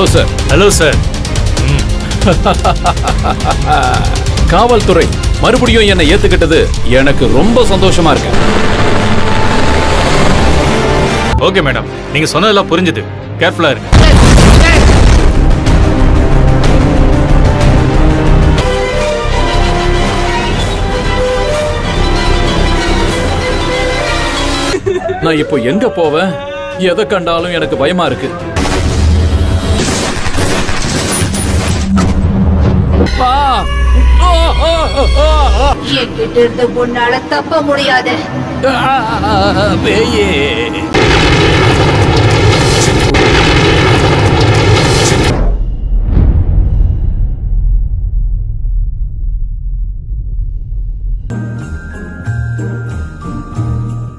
Hello sir hello sir காவல்துறை மறுபடியும் என்னை ஏத்துக்கிட்டது எனக்கு ரொம்ப சந்தோஷமா இருக்கு ஓகே மேடம் நீங்க சொன்னதெல்லாம் புரிஞ்சுது கேர்ஃபுல்லா இருங்க நான் இப்போ எங்க போவேன் எதை கண்டாலும் எனக்கு பயமா இருக்கு ஆ! ஆ, ஆ, ஆ, ஆ, என்கிட்ட இருந்து உன்னால தப்ப முடியாது ஆ, பேயே